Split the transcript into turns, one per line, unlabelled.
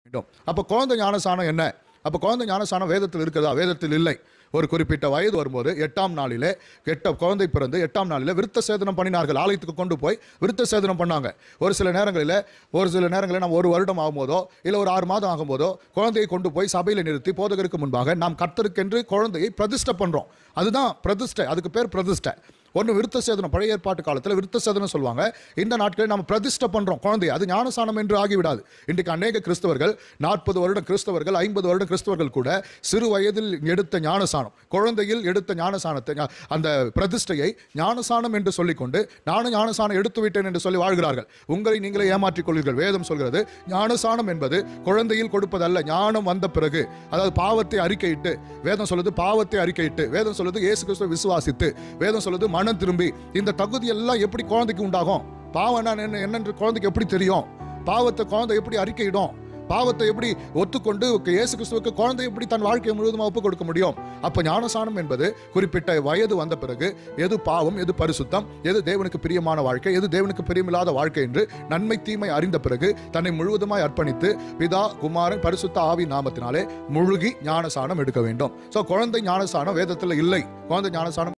வேண்டும் அப்போ குழந்தை ஞானசானம் என்ன அப்போ குழந்தை ஞானசானம் வேதத்தில் இருக்கிறதா வேதத்தில் இல்லை ஒரு குறிப்பிட்ட வயது வரும்போது எட்டாம் நாளிலே எட்ட குழந்தை பிறந்து எட்டாம் நாளிலே விருத்த சேதனம் பண்ணினார்கள் ஆலயத்துக்கு கொண்டு போய் விருத்த சேதனம் பண்ணாங்க ஒரு சில நேரங்களில் ஒரு சில நேரங்களில் நம்ம ஒரு வருடம் ஆகும்போதோ இல்லை ஒரு ஆறு மாதம் ஆகும்போதோ குழந்தையை கொண்டு போய் சபையில் நிறுத்தி போதகருக்கு முன்பாக நாம் கர்த்தருக்கென்று குழந்தையை பிரதிஷ்டை பண்ணுறோம் அதுதான் பிரதிஷ்டை அதுக்கு பேர் பிரதிஷ்டை ஒன்று விருத்த சேதனம் பழைய ஏற்பாட்டு காலத்தில் விருத்த சேதனம் சொல்லுவாங்க இந்த நாட்களில் நம்ம பிரதிஷ்டை பண்ணுறோம் குழந்தை அது ஞானசானம் என்று ஆகிவிடாது இன்றைக்கு அநேக கிறிஸ்தவர்கள் நாற்பது வருடம் கிறிஸ்தவர்கள் ஐம்பது வருடம் கிறிஸ்தவர்கள் கூட சிறு வயதில் எடுத்த ஞானசானம் குழந்தையில் எடுத்த ஞானசானத்தை ஞா- அந்த பிரதிஷ்டையை ஞானசானம் என்று சொல்லிக்கொண்டு நானும் ஞானசானம் எடுத்து விட்டேன் என்று சொல்லி வாழ்கிறார்கள் உங்களை நீங்களே ஏமாற்றிக் கொள்வீர்கள் வேதம் சொல்கிறது ஞானசானம் என்பது குழந்தையில் கொடுப்பதல்ல ஞானம் வந்த பிறகு அதாவது பாவத்தை அறிக்கையிட்டு வேதம் சொல்லுது பாவத்தை அறிக்கையிட்டு வேதம் சொல்லுது இயேசு கிறிஸ்துவை விசுவாசித்து வேதம் சொல்லுது மனம் திரும்பி இந்த தகுதி எல்லாம் எப்படி குழந்தைக்கு உண்டாகும் பாவம் என்ன என்னென்று குழந்தைக்கு எப்படி தெரியும் பாவத்தை குழந்தை எப்படி அறிக்கையிடும் பாவத்தை எப்படி ஒத்துக்கொண்டு இயேசு கிறிஸ்துவுக்கு குழந்தை எப்படி தன் வாழ்க்கையை முழுவதுமாக ஒப்புக் கொடுக்க முடியும் அப்ப ஞானசானம் என்பது குறிப்பிட்ட வயது வந்த பிறகு எது பாவம் எது பரிசுத்தம் எது தேவனுக்கு பிரியமான வாழ்க்கை எது தேவனுக்கு பிரியமில்லாத வாழ்க்கை என்று நன்மை தீமை அறிந்த பிறகு தன்னை முழுவதுமாய் அர்ப்பணித்து பிதா குமாரன் பரிசுத்த ஆவி நாமத்தினாலே முழுகி ஞானசானம் எடுக்க வேண்டும் சோ குழந்தை ஞானசானம் வேதத்தில் இல்லை குழந்தை ஞானசானம்